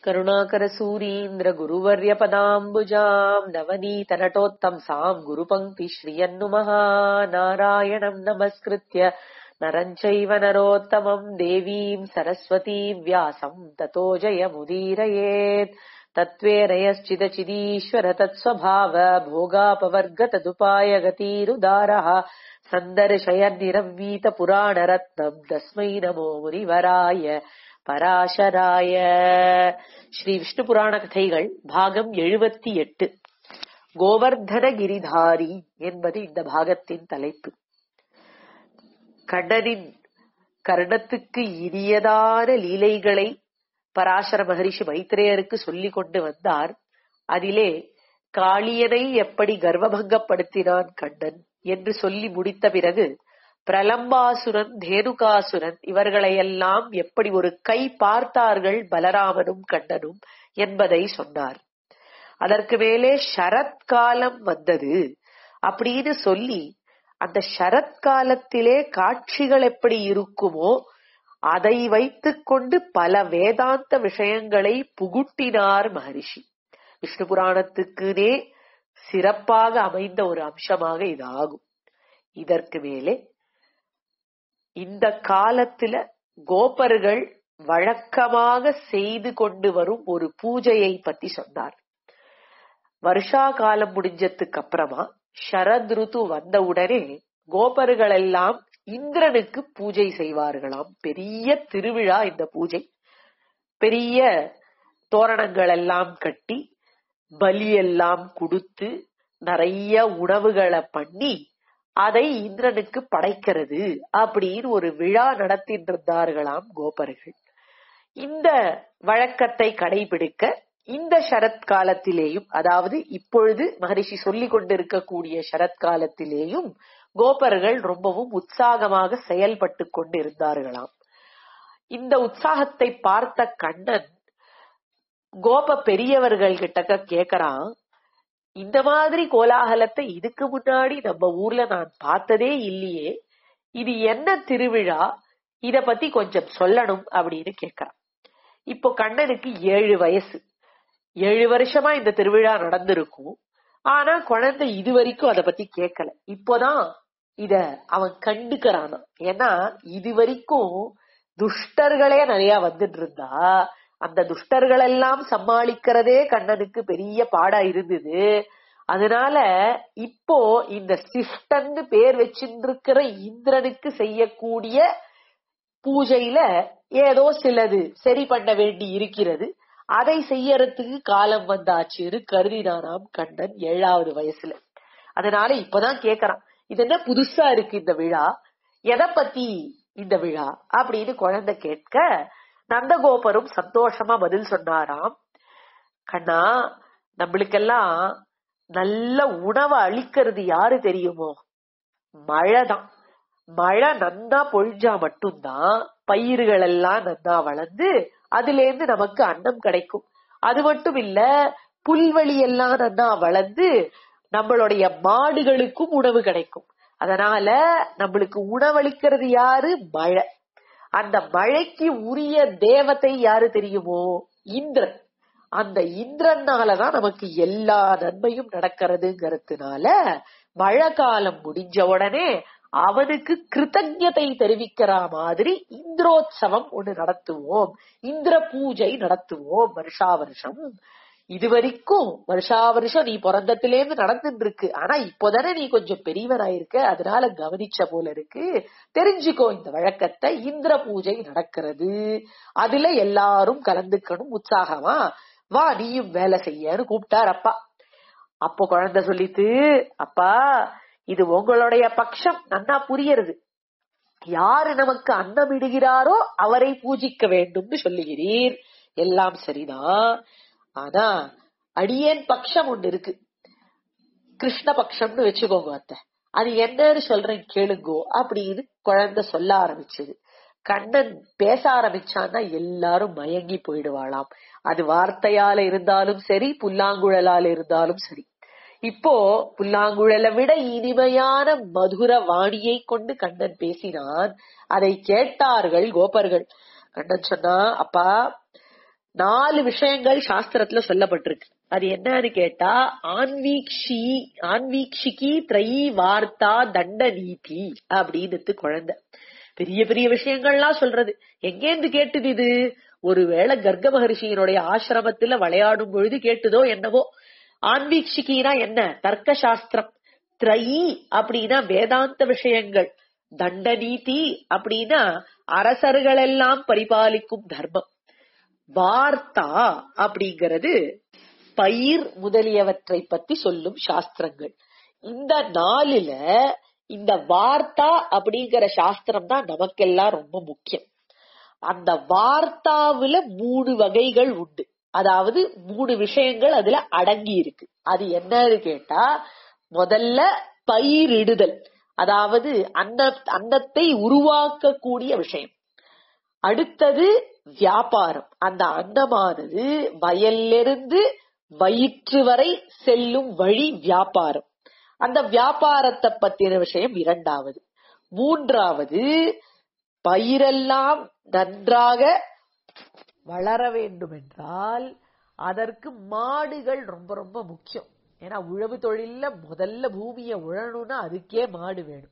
करुणाकरसूरीन्द्र गुरुवर्यपदाम्बुजाम् नवनीतनटोत्तंसाम् गुरुपङ्क्तिश्रियन्नुमः नारायणम् नमस्कृत्य नरम् चैव नरोत्तमम् देवीम् सरस्वतीम् व्यासम् ततो जयमुदीरयेत् तत्त्वेनयश्चिदचिदीश्वर तत्स्वभाव भोगापवर्ग तदुपाय गतीरुदारः सन्दर्शयन्निरम्वीत पुराणरत्नम् तस्मै नमो मुनिवराय பராசராய ஸ்ரீ விஷ்ணு புராண கதைகள் பாகம் எழுபத்தி எட்டு கோவர்தன கிரிதாரி என்பது இந்த பாகத்தின் தலைப்பு கண்ணனின் கர்ணத்துக்கு இனியதான லீலைகளை பராசர மகரிஷி மைத்ரேயருக்கு சொல்லிக் கொண்டு வந்தார் அதிலே காளியனை எப்படி கர்வபங்கப்படுத்தினான் கண்ணன் என்று சொல்லி முடித்த பிறகு பிரலம்பாசுரன் தேனுகாசுரன் இவர்களையெல்லாம் எப்படி ஒரு கை பார்த்தார்கள் பலராமனும் கண்ணனும் என்பதை சொன்னார் அதற்கு மேலே ஷரத்காலம் வந்தது அப்படின்னு சொல்லி அந்த ஷரத்காலத்திலே காட்சிகள் எப்படி இருக்குமோ அதை வைத்துக் கொண்டு பல வேதாந்த விஷயங்களை புகுட்டினார் மகரிஷி விஷ்ணு புராணத்துக்குனே சிறப்பாக அமைந்த ஒரு அம்சமாக இது ஆகும் இதற்கு மேலே இந்த காலத்துல கோபர்கள் வழக்கமாக செய்து கொண்டு வரும் ஒரு பூஜையை பத்தி சொன்னார் வருஷா காலம் முடிஞ்சதுக்கு அப்புறமா ஷரத் ருத்து வந்த உடனே கோபர்கள் எல்லாம் இந்திரனுக்கு பூஜை செய்வார்களாம் பெரிய திருவிழா இந்த பூஜை பெரிய தோரணங்கள் எல்லாம் கட்டி பலி எல்லாம் கொடுத்து நிறைய உணவுகளை பண்ணி அதை இந்திரனுக்கு படைக்கிறது அப்படின்னு ஒரு விழா நடத்திட்டு இருந்தார்களாம் கோபர்கள் இந்த வழக்கத்தை கடைபிடிக்க இந்த சரத்காலத்திலேயும் அதாவது இப்பொழுது மகரிஷி சொல்லிக் கொண்டிருக்கக்கூடிய சரத்காலத்திலேயும் கோபர்கள் ரொம்பவும் உற்சாகமாக செயல்பட்டு கொண்டு இருந்தார்களாம் இந்த உற்சாகத்தை பார்த்த கண்ணன் கோப பெரியவர்கள் கிட்டக்க கேக்குறான் இந்த மாதிரி கோலாகலத்தை இதுக்கு முன்னாடி நம்ம ஊர்ல நான் பார்த்ததே இல்லையே இது என்ன திருவிழா இத பத்தி கொஞ்சம் சொல்லணும் அப்படின்னு கேக்குறான் இப்போ கண்ணனுக்கு ஏழு வயசு ஏழு வருஷமா இந்த திருவிழா நடந்திருக்கும் ஆனா குழந்தை இது வரைக்கும் அத பத்தி கேட்கல இப்போதான் இத அவன் கண்டுக்கிறானா ஏன்னா இது வரைக்கும் துஷ்டர்களே நிறைய வந்துட்டு இருந்தா அந்த துஷ்டர்கள் எல்லாம் சமாளிக்கிறதே கண்ணனுக்கு பெரிய பாடா இருந்தது அதனால இப்போ இந்த சிஷ்டன்னு பேர் வச்சிருக்கிற இந்திரனுக்கு செய்யக்கூடிய பூஜையில ஏதோ சிலது சரி பண்ண வேண்டி இருக்கிறது அதை செய்யறதுக்கு காலம் வந்தாச்சுன்னு கருதினானாம் கண்ணன் ஏழாவது வயசுல அதனால இப்பதான் கேக்குறான் இது என்ன புதுசா இருக்கு இந்த விழா எதை பத்தி இந்த விழா அப்படின்னு குழந்தை கேட்க நந்தகோபரும் சந்தோஷமா பதில் சொன்னாராம் கண்ணா நம்மளுக்கெல்லாம் நல்ல உணவை அளிக்கிறது யாரு தெரியுமோ மழைதான் மழை நன்னா பொழிஞ்சா மட்டும்தான் பயிர்கள் எல்லாம் நன்னா வளர்ந்து அதுல இருந்து நமக்கு அன்னம் கிடைக்கும் அது மட்டும் இல்ல புல்வெளி எல்லாம் நன்னா வளர்ந்து நம்மளுடைய மாடுகளுக்கும் உணவு கிடைக்கும் அதனால நம்மளுக்கு உணவளிக்கிறது யாரு மழை அந்த மழைக்கு உரிய தேவதை யாரு தெரியுமோ இந்திரன் அந்த இந்திரனாலதான் நமக்கு எல்லா நன்மையும் நடக்கிறதுங்கிறதுனால மழை காலம் முடிஞ்ச உடனே அவனுக்கு கிருத்தஜதை தெரிவிக்கிற மாதிரி இந்திரோத்சவம் ஒண்ணு நடத்துவோம் இந்திர பூஜை நடத்துவோம் வருஷா வருஷம் இது வரைக்கும் வருஷா வருஷம் நீ பிறந்தத்திலேருந்து நடந்துட்டு இருக்கு ஆனா இப்போதானே நீ கொஞ்சம் பெரியவராயிருக்க அதனால கவனிச்ச போல இருக்கு தெரிஞ்சுக்கோ இந்த வழக்கத்தை இந்திர பூஜை நடக்கிறது அதுல எல்லாரும் கலந்துக்கணும் உற்சாகமா வா நீயும் வேலை செய்யன்னு கூப்பிட்டார் அப்பா அப்போ குழந்தை சொல்லித்து அப்பா இது உங்களுடைய பட்சம் நன்னா புரியறது யாரு நமக்கு அன்னம் இடுகிறாரோ அவரை பூஜிக்க வேண்டும்னு சொல்லுகிறீர் எல்லாம் சரிதான் ஆனா அடியேன் பட்சம் ஒண்ணு இருக்கு கிருஷ்ண பட்சம்னு வச்சுக்கோங்க அத்தை அது என்னன்னு சொல்றேன் கேளுங்கோ அப்படின்னு குழந்தை சொல்ல ஆரம்பிச்சது கண்ணன் பேச ஆரம்பிச்சான்னா எல்லாரும் மயங்கி போயிடுவாளாம் அது வார்த்தையால இருந்தாலும் சரி புல்லாங்குழலால இருந்தாலும் சரி இப்போ புல்லாங்குழலை விட இனிமையான மதுர வாணியை கொண்டு கண்ணன் பேசினான் அதை கேட்டார்கள் கோபர்கள் கண்ணன் சொன்னா அப்பா நாலு விஷயங்கள் சாஸ்திரத்துல சொல்லப்பட்டிருக்கு அது என்னன்னு கேட்டா ஆன்வீக்ஷி ஆன்வீக்ஷிகி த்ரயி வார்த்தா தண்ட நீதி அப்படின்னு குழந்தை பெரிய பெரிய விஷயங்கள்லாம் சொல்றது எங்கேந்து கேட்டுது இது ஒருவேளை கர்க்க மகர்ஷியினுடைய ஆசிரமத்துல விளையாடும் பொழுது கேட்டுதோ என்னவோ ஆன்வீக்ஷிகினா என்ன தர்க்க சாஸ்திரம் த்ரயி அப்படின்னா வேதாந்த விஷயங்கள் தண்ட நீதி அப்படின்னா அரசர்கள் எல்லாம் பரிபாலிக்கும் தர்மம் வார்த்தா அப்படிங்கிறது பயிர் முதலியவற்றை பத்தி சொல்லும் சாஸ்திரங்கள் இந்த நாலுல இந்த வார்த்தா அப்படிங்கிற சாஸ்திரம் தான் நமக்கெல்லாம் ரொம்ப முக்கியம் அந்த வார்த்தாவுல மூணு வகைகள் உண்டு அதாவது மூணு விஷயங்கள் அதுல அடங்கி இருக்கு அது என்னன்னு கேட்டா முதல்ல பயிரிடுதல் அதாவது அன்ன அன்னத்தை உருவாக்கக்கூடிய விஷயம் அடுத்தது வியாபாரம் அந்த அன்னமானது வயல்லிருந்து வயிற்று வரை செல்லும் வழி வியாபாரம் அந்த வியாபாரத்தை பத்தின விஷயம் இரண்டாவது மூன்றாவது பயிரெல்லாம் நன்றாக வளர வேண்டும் என்றால் அதற்கு மாடுகள் ரொம்ப ரொம்ப முக்கியம் ஏன்னா உழவு தொழில்ல முதல்ல பூமியை உழணும்னா அதுக்கே மாடு வேணும்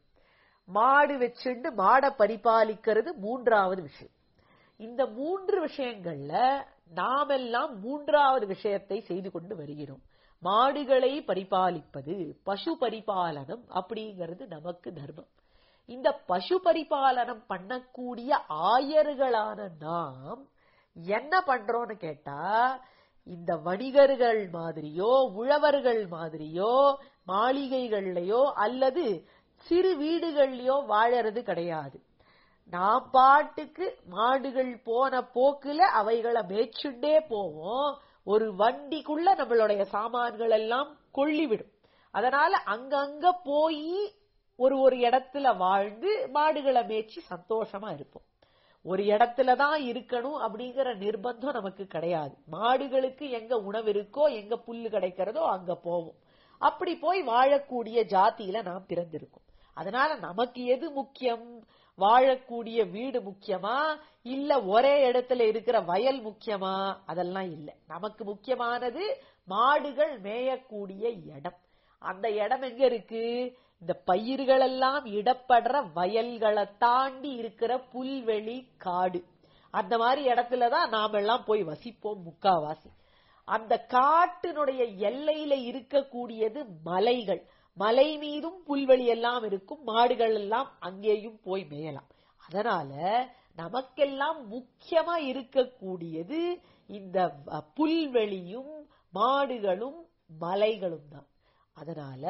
மாடு வச்சுண்டு மாடை பரிபாலிக்கிறது மூன்றாவது விஷயம் இந்த மூன்று விஷயங்கள்ல நாமெல்லாம் மூன்றாவது விஷயத்தை செய்து கொண்டு வருகிறோம் மாடுகளை பரிபாலிப்பது பசு பரிபாலனம் அப்படிங்கிறது நமக்கு தர்மம் இந்த பசு பரிபாலனம் பண்ணக்கூடிய ஆயர்களான நாம் என்ன பண்றோம்னு கேட்டா இந்த வணிகர்கள் மாதிரியோ உழவர்கள் மாதிரியோ மாளிகைகள்லயோ அல்லது சிறு வீடுகள்லயோ வாழறது கிடையாது நாம் பாட்டுக்கு மாடுகள் போன போக்குல அவைகளை மேய்ச்சுண்டே போவோம் ஒரு வண்டிக்குள்ள நம்மளுடைய சாமான்கள் எல்லாம் கொள்ளிவிடும் அதனால அங்கங்க போய் ஒரு ஒரு இடத்துல வாழ்ந்து மாடுகளை மேய்ச்சி சந்தோஷமா இருப்போம் ஒரு இடத்துல தான் இருக்கணும் அப்படிங்கிற நிர்பந்தம் நமக்கு கிடையாது மாடுகளுக்கு எங்க உணவு இருக்கோ எங்க புல்லு கிடைக்கிறதோ அங்க போவோம் அப்படி போய் வாழக்கூடிய ஜாதியில நாம் பிறந்திருக்கோம் அதனால நமக்கு எது முக்கியம் வாழக்கூடிய வீடு முக்கியமா இல்ல ஒரே இடத்துல இருக்கிற வயல் முக்கியமா அதெல்லாம் இல்ல நமக்கு முக்கியமானது மாடுகள் மேயக்கூடிய இடம் அந்த இடம் எங்க இருக்கு இந்த பயிர்கள் எல்லாம் இடப்படுற வயல்களை தாண்டி இருக்கிற புல்வெளி காடு அந்த மாதிரி இடத்துலதான் நாம எல்லாம் போய் வசிப்போம் முக்காவாசி அந்த காட்டினுடைய எல்லையில இருக்கக்கூடியது மலைகள் மலை மீதும் புல்வெளி எல்லாம் இருக்கும் மாடுகள் எல்லாம் அங்கேயும் போய் மேயலாம் அதனால நமக்கெல்லாம் முக்கியமா இருக்கக்கூடியது இந்த புல்வெளியும் மாடுகளும் மலைகளும் தான் அதனால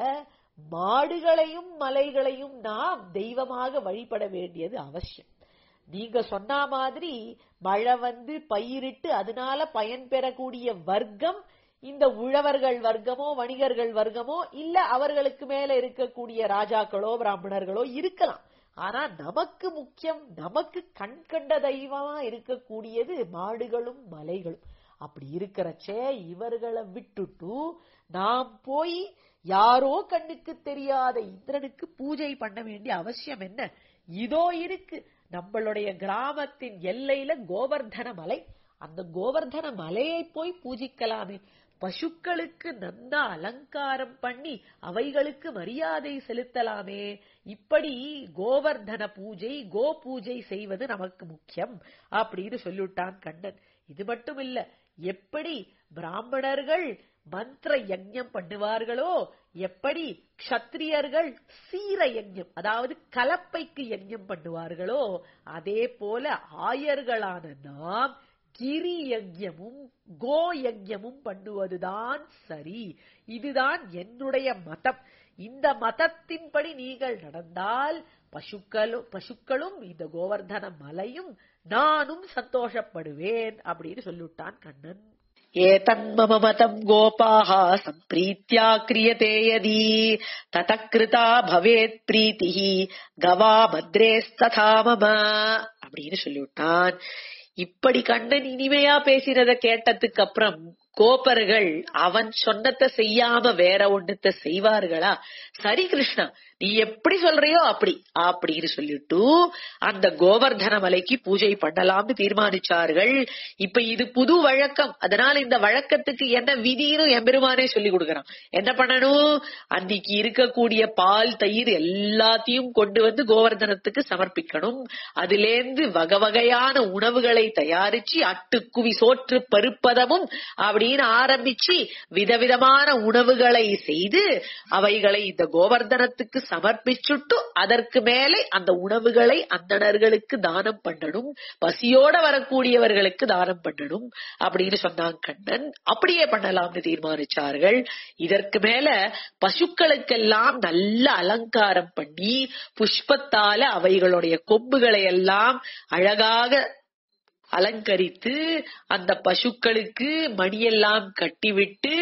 மாடுகளையும் மலைகளையும் நாம் தெய்வமாக வழிபட வேண்டியது அவசியம் நீங்க சொன்ன மாதிரி மழை வந்து பயிரிட்டு அதனால பயன் பெறக்கூடிய வர்க்கம் இந்த உழவர்கள் வர்க்கமோ வணிகர்கள் வர்க்கமோ இல்ல அவர்களுக்கு மேல இருக்கக்கூடிய ராஜாக்களோ பிராமணர்களோ இருக்கலாம் ஆனா நமக்கு முக்கியம் நமக்கு கண் கண்ட தெய்வமா இருக்கக்கூடியது மாடுகளும் மலைகளும் அப்படி இருக்கிறச்சே இவர்களை விட்டுட்டு நாம் போய் யாரோ கண்ணுக்கு தெரியாத இந்திரனுக்கு பூஜை பண்ண வேண்டிய அவசியம் என்ன இதோ இருக்கு நம்மளுடைய கிராமத்தின் எல்லையில கோவர்தன மலை அந்த கோவர்தன மலையை போய் பூஜிக்கலாமே பசுக்களுக்கு நன்னா அலங்காரம் பண்ணி அவைகளுக்கு மரியாதை செலுத்தலாமே இப்படி கோவர்தன பூஜை கோ பூஜை செய்வது நமக்கு முக்கியம் அப்படின்னு சொல்லிவிட்டான் கண்ணன் இது மட்டும் இல்ல எப்படி பிராமணர்கள் மந்திர யஜ்யம் பண்ணுவார்களோ எப்படி க்ஷத்ரியர்கள் சீர யஜ்யம் அதாவது கலப்பைக்கு யஜ்யம் பண்ணுவார்களோ அதே போல ஆயர்களான நாம் கிரி யஜ்யமும் கோ யஜ்யமும் பண்ணுவதுதான் சரி இதுதான் என்னுடைய மதம் இந்த மதத்தின்படி நீங்கள் நடந்தால் பசுக்களும் பசுக்களும் இந்த கோவர்தன மலையும் நானும் சந்தோஷப்படுவேன் அப்படின்னு சொல்லிவிட்டான் கண்ணன் ஏதன்மம மதம் கோபாக சம்பிரீத்யா கிரியதே யதி ததக்கிருதா பவேத் பிரீத்தி கவா பத்ரேஸ்ததா மம அப்படின்னு சொல்லிவிட்டான் இப்படி கண்ணன் இனிமையா பேசினத கேட்டதுக்கு அப்புறம் கோபர்கள் அவன் சொன்னதை செய்யாம வேற ஒண்ணுத்த செய்வார்களா சரி கிருஷ்ணா நீ எப்படி சொல்றியோ அப்படி அப்படின்னு சொல்லிட்டு அந்த கோவர்தன மலைக்கு பூஜை பண்ணலாம்னு தீர்மானிச்சார்கள் இப்ப இது புது வழக்கம் அதனால இந்த வழக்கத்துக்கு என்ன விதின்னு எம்பெருமானே சொல்லி கொடுக்கறான் என்ன பண்ணணும் அன்னைக்கு இருக்கக்கூடிய பால் தயிர் எல்லாத்தையும் கொண்டு வந்து கோவர்தனத்துக்கு சமர்ப்பிக்கணும் அதிலேந்து வகை வகையான உணவுகளை தயாரிச்சு அட்டுக்குவி சோற்று பருப்பதமும் அப்படின்னு ஆரம்பிச்சு விதவிதமான உணவுகளை செய்து அவைகளை இந்த கோவர்தனத்துக்கு சமர்ப்பிச்சுட்டு அதற்கு மேலே அந்த உணவுகளை அந்தணர்களுக்கு தானம் பண்ணணும் பசியோட வரக்கூடியவர்களுக்கு தானம் பண்ணணும் அப்படின்னு சொன்னாங்க கண்ணன் அப்படியே பண்ணலாம்னு தீர்மானிச்சார்கள் இதற்கு மேல பசுக்களுக்கெல்லாம் நல்ல அலங்காரம் பண்ணி புஷ்பத்தால அவைகளுடைய கொம்புகளை எல்லாம் அழகாக அலங்கரித்து அந்த பசுக்களுக்கு மணியெல்லாம் கட்டிவிட்டு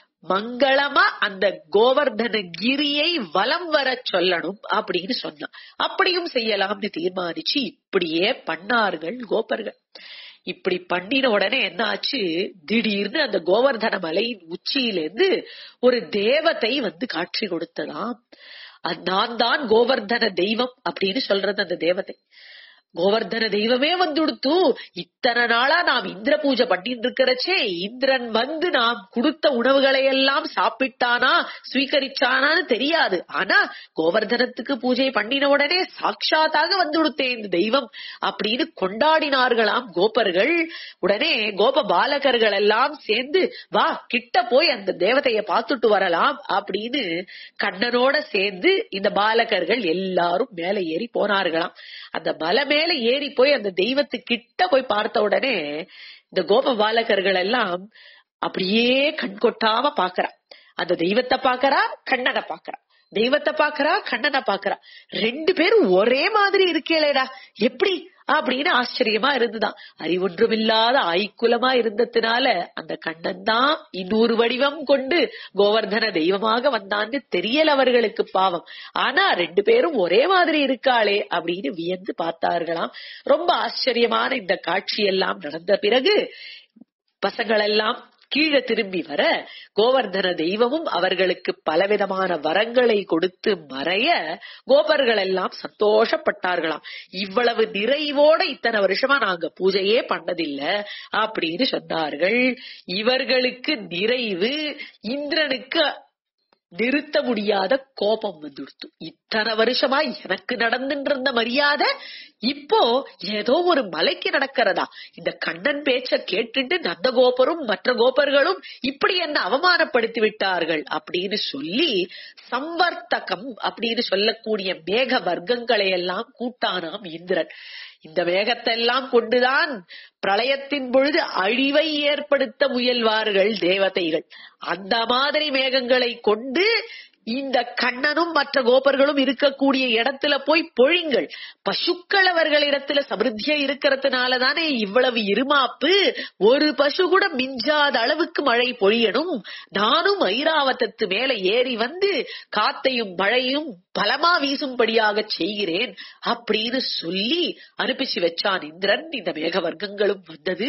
மங்களமா அந்த கோவர்தன கிரியை வலம் வர சொல்லணும் அப்படின்னு சொன்னான் அப்படியும் செய்யலாம்னு தீர்மானிச்சு இப்படியே பண்ணார்கள் கோபர்கள் இப்படி பண்ணின உடனே என்ன ஆச்சு திடீர்னு அந்த கோவர்தன மலையின் உச்சியிலிருந்து ஒரு தேவதை வந்து காட்சி கொடுத்ததாம் அது நான் தான் கோவர்தன தெய்வம் அப்படின்னு சொல்றது அந்த தேவதை கோவர்தன தெய்வமே வந்துடுத்து இத்தனை நாளா நாம் இந்திர பூஜை பண்ணிட்டு இருக்கிறச்சே இந்திரன் வந்து நாம் கொடுத்த உணவுகளை எல்லாம் சாப்பிட்டானா ஸ்வீகரிச்சானான்னு தெரியாது ஆனா கோவர்தனத்துக்கு பூஜை பண்ணின உடனே சாட்சாத்தாக வந்துடுத்தேன் இந்த தெய்வம் அப்படின்னு கொண்டாடினார்களாம் கோபர்கள் உடனே கோப பாலகர்கள் எல்லாம் சேர்ந்து வா கிட்ட போய் அந்த தேவதைய பார்த்துட்டு வரலாம் அப்படின்னு கண்ணனோட சேர்ந்து இந்த பாலகர்கள் எல்லாரும் மேல ஏறி போனார்களாம் அந்த மலை மேல ஏறி போய் அந்த தெய்வத்து கிட்ட போய் பார்த்த உடனே இந்த கோப பாலகர்கள் எல்லாம் அப்படியே கண் கொட்டாம பாக்குறா அந்த தெய்வத்தை பாக்குறா கண்ணனை பாக்குறா தெய்வத்தை பாக்குறா கண்ணனை பாக்குறா ரெண்டு பேரும் ஒரே மாதிரி இருக்கேளேடா எப்படி அப்படின்னு ஆச்சரியமா இருந்துதான் அறிவொன்றுமில்லாத ஆய்க்குலமா இருந்ததுனால அந்த கண்ணன் தான் இன்னொரு வடிவம் கொண்டு கோவர்தன தெய்வமாக வந்தான்னு தெரியல அவர்களுக்கு பாவம் ஆனா ரெண்டு பேரும் ஒரே மாதிரி இருக்காளே அப்படின்னு வியந்து பார்த்தார்களாம் ரொம்ப ஆச்சரியமான இந்த காட்சியெல்லாம் நடந்த பிறகு பசங்களெல்லாம் கீழே திரும்பி வர கோவர்தன தெய்வமும் அவர்களுக்கு பலவிதமான வரங்களை கொடுத்து மறைய கோபர்கள் எல்லாம் சந்தோஷப்பட்டார்களாம் இவ்வளவு நிறைவோட இத்தனை வருஷமா நாங்க பூஜையே பண்ணதில்லை அப்படின்னு சொன்னார்கள் இவர்களுக்கு நிறைவு இந்திரனுக்கு நிறுத்த முடியாத கோபம் வந்துடுத்து இத்தனை வருஷமா எனக்கு நடந்துட்டு இருந்த மரியாதை இப்போ ஏதோ ஒரு மலைக்கு நடக்கிறதா இந்த கண்ணன் பேச்ச கேட்டுட்டு நந்த கோபரும் மற்ற கோபர்களும் இப்படி என்ன அவமானப்படுத்தி விட்டார்கள் அப்படின்னு சொல்லி சம்வர்த்தகம் அப்படின்னு சொல்லக்கூடிய மேக வர்க்கங்களை எல்லாம் கூட்டானாம் இந்திரன் இந்த மேகத்தை எல்லாம் கொண்டுதான் பிரளயத்தின் பொழுது அழிவை ஏற்படுத்த முயல்வார்கள் தேவதைகள் அந்த மாதிரி மேகங்களை கொண்டு இந்த கண்ணனும் மற்ற கோபர்களும் இருக்கக்கூடிய இடத்துல போய் பொழிங்கள் பசுக்கள் அவர்களிடத்துல சமிருத்தியா இருக்கிறதுனால தானே இவ்வளவு இருமாப்பு ஒரு பசு கூட மிஞ்சாத அளவுக்கு மழை பொழியணும் நானும் ஐராவதத்து மேல ஏறி வந்து காத்தையும் மழையும் பலமா வீசும்படியாக செய்கிறேன் அப்படின்னு சொல்லி அனுப்பிச்சு வச்சான் இந்திரன் இந்த மேக வர்க்கங்களும் வந்தது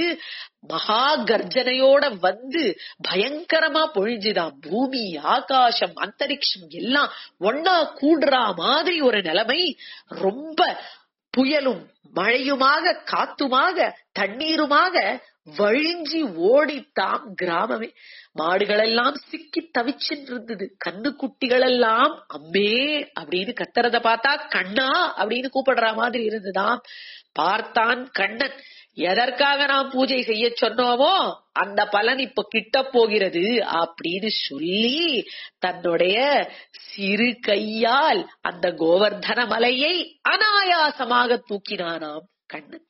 மகா கர்ஜனையோட வந்து பயங்கரமா பொழிஞ்சுதான் பூமி ஆகாசம் அந்தரிக்ஷம் எல்லாம் ஒன்னா கூடுறா மாதிரி ஒரு நிலைமை ரொம்ப புயலும் மழையுமாக காத்துமாக தண்ணீருமாக வழிஞ்சி ஓடித்தாம் கிராமமே மாடுகளெல்லாம் சிக்கி தவிச்சுட்டு இருந்தது கண்ணு குட்டிகள் எல்லாம் அம்மே அப்படின்னு கத்துறத பார்த்தா கண்ணா அப்படின்னு கூப்பிடுற மாதிரி இருந்துதாம் பார்த்தான் கண்ணன் எதற்காக நாம் பூஜை செய்ய சொன்னோமோ அந்த பலன் இப்ப கிட்ட போகிறது அப்படின்னு சொல்லி தன்னுடைய சிறு கையால் அந்த கோவர்தன மலையை அனாயாசமாக தூக்கினானாம் கண்ணன்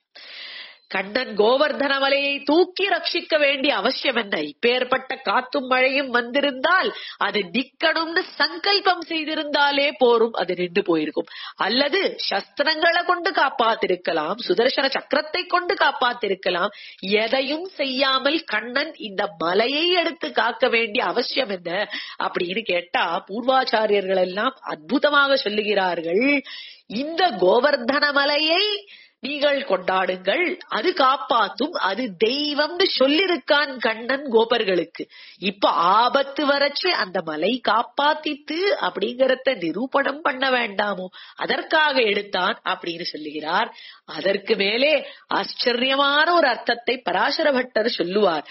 கண்ணன் கோவர்தன மலையை தூக்கி ரட்சிக்க வேண்டிய அவசியம் என்ன இப்பேற்பட்ட காத்தும் மழையும் வந்திருந்தால் அது நிக்கணும்னு சங்கல்பம் செய்திருந்தாலே போரும் அது நின்று போயிருக்கும் அல்லது சஸ்திரங்களை கொண்டு காப்பாத்திருக்கலாம் சுதர்சன சக்கரத்தை கொண்டு காப்பாத்திருக்கலாம் எதையும் செய்யாமல் கண்ணன் இந்த மலையை எடுத்து காக்க வேண்டிய அவசியம் என்ன அப்படின்னு கேட்டா பூர்வாச்சாரியர்கள் எல்லாம் அற்புதமாக சொல்லுகிறார்கள் இந்த கோவர்தன மலையை நீங்கள் கொண்டாடுங்கள் அது காப்பாத்தும் அது தெய்வம்னு சொல்லிருக்கான் கண்ணன் கோபர்களுக்கு இப்ப ஆபத்து வரச்சு அந்த மலை காப்பாத்தித்து அப்படிங்கறத நிரூபணம் பண்ண வேண்டாமோ அதற்காக எடுத்தான் அப்படின்னு சொல்லுகிறார் அதற்கு மேலே ஆச்சரியமான ஒரு அர்த்தத்தை பராசர பட்டர் சொல்லுவார்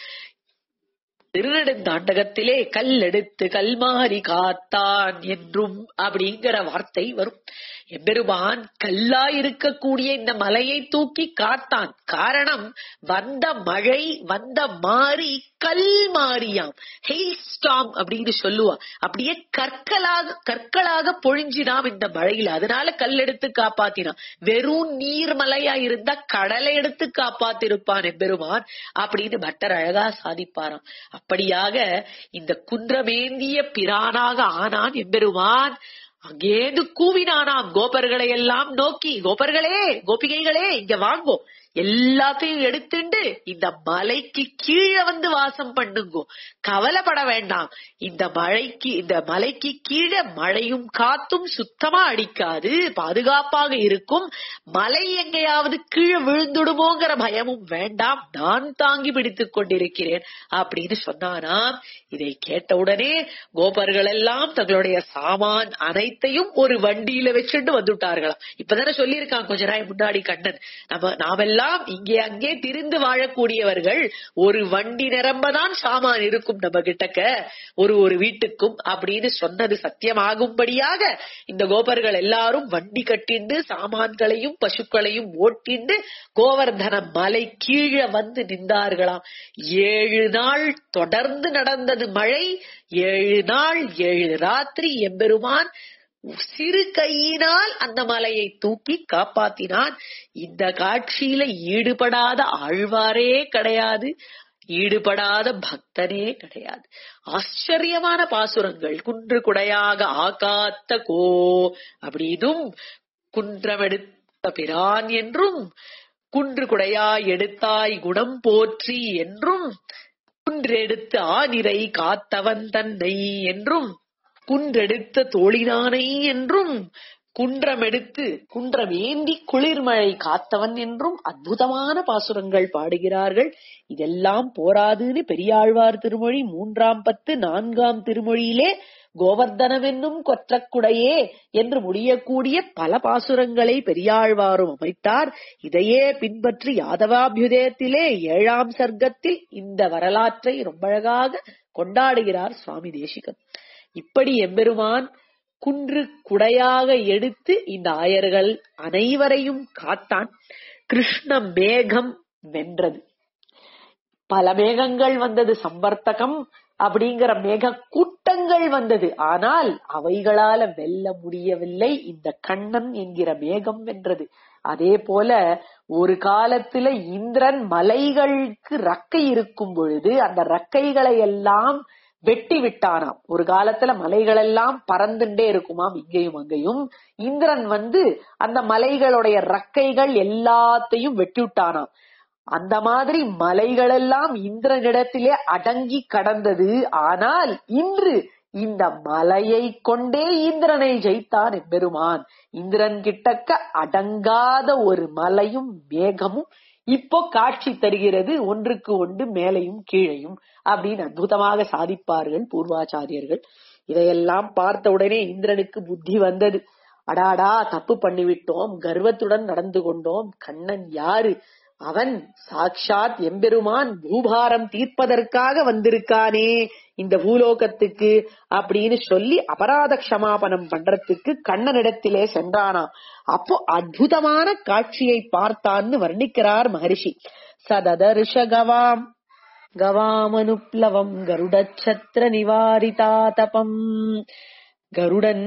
திருநெடுந்தாண்டகத்திலே கல் எடுத்து கல்மாரி காத்தான் என்றும் அப்படிங்கிற வார்த்தை வரும் எம்பெருமான் கல்லா இருக்கக்கூடிய இந்த மலையை தூக்கி காத்தான் காரணம் வந்த மழை வந்த மாறி கல் மாறியாம் ஹெயில் ஸ்டாம் அப்படின்னு சொல்லுவா அப்படியே கற்களாக கற்களாக பொழிஞ்சினாம் இந்த மழையில அதனால கல் எடுத்து காப்பாத்தினான் வெறும் நீர்மலையா இருந்தா கடலை எடுத்து காப்பாத்திருப்பான் எம்பெருமான் அப்படின்னு பட்டர் அழகா சாதிப்பாராம் அப்படியாக இந்த குன்றமேந்திய பிரானாக ஆனான் எம்பெருமான் அங்கேந்து கூவினானாம் கோபர்களை எல்லாம் நோக்கி கோபர்களே கோபிகைகளே இங்க வாங்கோ எல்லாத்தையும் எடுத்துண்டு இந்த மலைக்கு கீழே வந்து வாசம் பண்ணுங்கோ கவலைப்பட வேண்டாம் இந்த மழைக்கு இந்த மலைக்கு கீழே மழையும் காத்தும் சுத்தமா அடிக்காது பாதுகாப்பாக இருக்கும் மலை எங்கேயாவது கீழே விழுந்துடுமோங்கிற பயமும் வேண்டாம் நான் தாங்கி பிடித்துக் கொண்டிருக்கிறேன் அப்படின்னு சொன்னானாம் இதை கேட்டவுடனே கோபர்கள் எல்லாம் தங்களுடைய சாமான் அனைத்தையும் ஒரு வண்டியில வச்சுட்டு வந்துட்டார்களாம் இப்பதானே சொல்லியிருக்கான் கொஞ்ச நாள் முன்னாடி கண்ணன் நம்ம நாமெல்லாம் இங்கே அங்கே திரிந்து வாழக்கூடியவர்கள் ஒரு வண்டி நிரம்பதான் சாமான் இருக்கும் நம்ம கிட்டக்க ஒரு ஒரு வீட்டுக்கும் அப்படின்னு சொன்னது சத்தியமாகும்படியாக இந்த கோபர்கள் எல்லாரும் வண்டி கட்டிண்டு சாமான்களையும் பசுக்களையும் ஓட்டிண்டு கோவர்தன மலை கீழே வந்து நின்றார்களாம் ஏழு நாள் தொடர்ந்து நடந்தது மழை ஏழு நாள் ஏழு ராத்திரி எம்பெருமான் சிறு கையினால் அந்த மலையை தூக்கி காப்பாத்தினான் இந்த காட்சியில ஈடுபடாத ஆழ்வாரே கிடையாது ஈடுபடாத பக்தனே கிடையாது ஆச்சரியமான பாசுரங்கள் குன்று குடையாக ஆகாத்த கோ அப்படின்னும் குன்றமெடுத்த பிரான் என்றும் குன்று குடையாய் எடுத்தாய் குணம் போற்றி என்றும் குன்றெடுத்து ஆனிரை காத்தவன் தன்னை என்றும் குன்றெடுத்த தோழினானை என்றும் குன்றமெடுத்து குன்றமேந்தி குளிர்மழை காத்தவன் என்றும் அற்புதமான பாசுரங்கள் பாடுகிறார்கள் இதெல்லாம் போராதுன்னு பெரியாழ்வார் திருமொழி மூன்றாம் பத்து நான்காம் திருமொழியிலே கோவர்தனம் என்னும் கொற்றக்குடையே என்று முடியக்கூடிய பல பாசுரங்களை பெரியாழ்வாரும் அமைத்தார் இதையே பின்பற்றி யாதவாபியுதயத்திலே ஏழாம் சர்க்கத்தில் இந்த வரலாற்றை ரொம்ப அழகாக கொண்டாடுகிறார் சுவாமி தேசிகன் இப்படி எம்பெருமான் குன்று குடையாக எடுத்து இந்த ஆயர்கள் அனைவரையும் காத்தான் கிருஷ்ண மேகம் வென்றது பல மேகங்கள் வந்தது சம்பர்த்தகம் அப்படிங்கிற மேக கூட்டங்கள் வந்தது ஆனால் அவைகளால வெல்ல முடியவில்லை இந்த கண்ணன் என்கிற மேகம் வென்றது அதே போல ஒரு காலத்துல இந்திரன் மலைகளுக்கு ரக்கை இருக்கும் பொழுது அந்த ரக்கைகளை எல்லாம் வெட்டி விட்டானாம் ஒரு காலத்துல மலைகள் எல்லாம் பறந்துட்டே இருக்குமாம் இங்கேயும் அங்கேயும் இந்திரன் வந்து அந்த மலைகளுடைய ரக்கைகள் எல்லாத்தையும் வெட்டி விட்டானாம் அந்த மாதிரி மலைகளெல்லாம் இந்திரனிடத்திலே அடங்கி கடந்தது ஆனால் இன்று இந்த மலையை கொண்டே இந்திரனை ஜெயித்தான் எம்பெருமான் இந்திரன் கிட்டக்க அடங்காத ஒரு மலையும் மேகமும் இப்போ காட்சி தருகிறது ஒன்றுக்கு ஒன்று மேலையும் கீழையும் அப்படின்னு அற்புதமாக சாதிப்பார்கள் பூர்வாச்சாரியர்கள் இதையெல்லாம் பார்த்த உடனே இந்திரனுக்கு புத்தி வந்தது அடாடா தப்பு பண்ணிவிட்டோம் கர்வத்துடன் நடந்து கொண்டோம் கண்ணன் யாரு அவன் சாக்ஷாத் எம்பெருமான் பூபாரம் தீர்ப்பதற்காக வந்திருக்கானே இந்த பூலோகத்துக்கு அப்படின்னு சொல்லி அபராத க்ஷமாபனம் பண்றதுக்கு கண்ணனிடத்திலே சென்றானாம் அப்போ அற்புதமான காட்சியை பார்த்தான்னு வர்ணிக்கிறார் மகரிஷி சததர்ஷ கவாம் கவாமனுப்ளவம் கருடச்சத்திர நிவாரிதாதபம் கருடன்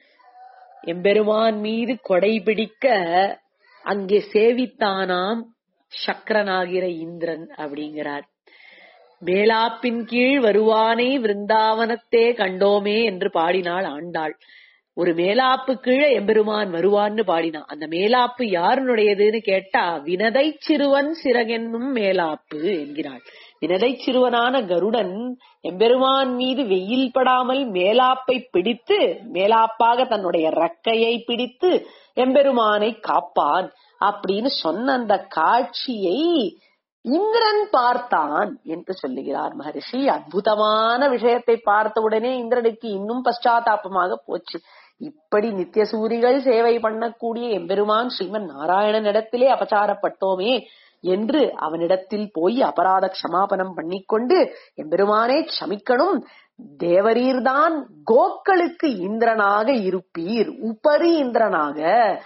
எம்பெருமான் மீது கொடை பிடிக்க அங்கே சேவித்தானாம் சக்கரனாகிற இந்திரன் அப்படிங்கிறார் மேலாப்பின் கீழ் வருவானை விருந்தாவனத்தே கண்டோமே என்று பாடினாள் ஆண்டாள் ஒரு மேலாப்பு கீழே எம்பெருமான் வருவான்னு பாடினான் அந்த மேலாப்பு யாருனுடையதுன்னு கேட்டா வினதை சிறுவன் சிறகென்னும் மேலாப்பு என்கிறாள் வினதை சிறுவனான கருடன் எம்பெருமான் மீது வெயில் படாமல் மேலாப்பை பிடித்து மேலாப்பாக தன்னுடைய ரக்கையை பிடித்து எம்பெருமானை காப்பான் அப்படின்னு சொன்ன அந்த காட்சியை இந்திரன் பார்த்தான் என்று சொல்லுகிறார் மகரிஷி அற்புதமான விஷயத்தை பார்த்த உடனே இந்திரனுக்கு இன்னும் பశ్చాத்தாபமாக போச்சு இப்படி நித்திய சூரிகள் சேவை பண்ணக்கூடிய எம்பெருமான் ஸ்ரீமன் நாராயணனிடத்திலே அபச்சாரப்பட்டோமே என்று அவனிடத்தில் போய் அபராத க்ஷமாபனம் பண்ணிக்கொண்டு எம்பெருமானே க்ஷமிக்கணும் தேவரீர்தான் கோக்களுக்கு இந்திரனாக இருப்பீர் உபரி இந்திரனாக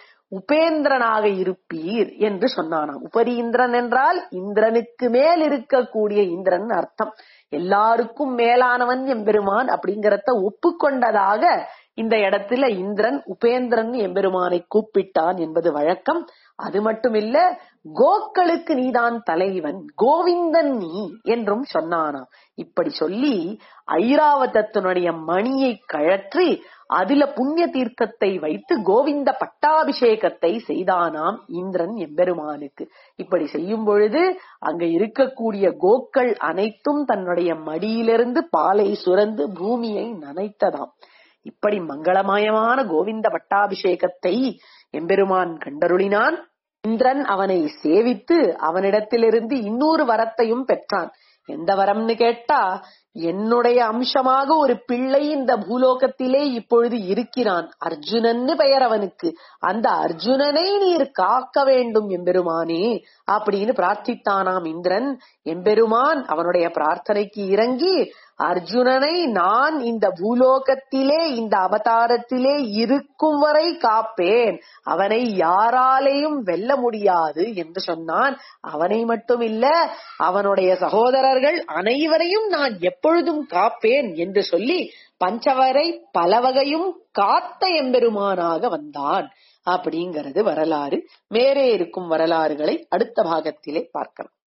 உபேந்திரனாக இருப்பீர் என்று சொன்னானாம் உபரி இந்திரன் என்றால் இந்திரனுக்கு மேல் இருக்கக்கூடிய இந்திரன் அர்த்தம் எல்லாருக்கும் மேலானவன் எம்பெருமான் அப்படிங்கறத ஒப்புக்கொண்டதாக இந்த இடத்துல இந்திரன் உபேந்திரன் எம்பெருமானை கூப்பிட்டான் என்பது வழக்கம் அது மட்டுமில்ல கோக்களுக்கு நீதான் தலைவன் கோவிந்தன் நீ என்றும் சொன்னானாம் இப்படி சொல்லி ஐராவதத்தினுடைய மணியை கழற்றி அதுல புண்ணிய தீர்த்தத்தை வைத்து கோவிந்த பட்டாபிஷேகத்தை செய்தானாம் இந்திரன் எம்பெருமானுக்கு இப்படி செய்யும் பொழுது அங்க இருக்கக்கூடிய கோக்கள் அனைத்தும் தன்னுடைய மடியிலிருந்து பாலை சுரந்து பூமியை நனைத்ததாம் இப்படி மங்களமயமான கோவிந்த பட்டாபிஷேகத்தை எம்பெருமான் கண்டருளினான் இந்திரன் அவனை சேவித்து அவனிடத்திலிருந்து இன்னொரு வரத்தையும் பெற்றான் எந்த வரம்னு கேட்டா என்னுடைய அம்சமாக ஒரு பிள்ளை இந்த பூலோகத்திலே இப்பொழுது இருக்கிறான் அர்ஜுனன்னு பெயர் அவனுக்கு அந்த அர்ஜுனனை நீர் காக்க வேண்டும் எம்பெருமானே அப்படின்னு பிரார்த்தித்தானாம் இந்திரன் எம்பெருமான் அவனுடைய பிரார்த்தனைக்கு இறங்கி அர்ஜுனனை நான் இந்த பூலோகத்திலே இந்த அவதாரத்திலே இருக்கும் வரை காப்பேன் அவனை யாராலேயும் வெல்ல முடியாது என்று சொன்னான் அவனை மட்டும் இல்ல அவனுடைய சகோதரர்கள் அனைவரையும் நான் எப்பொழுதும் காப்பேன் என்று சொல்லி பஞ்சவரை பலவகையும் காத்த எம்பெருமானாக வந்தான் அப்படிங்கிறது வரலாறு மேலே இருக்கும் வரலாறுகளை அடுத்த பாகத்திலே பார்க்கலாம்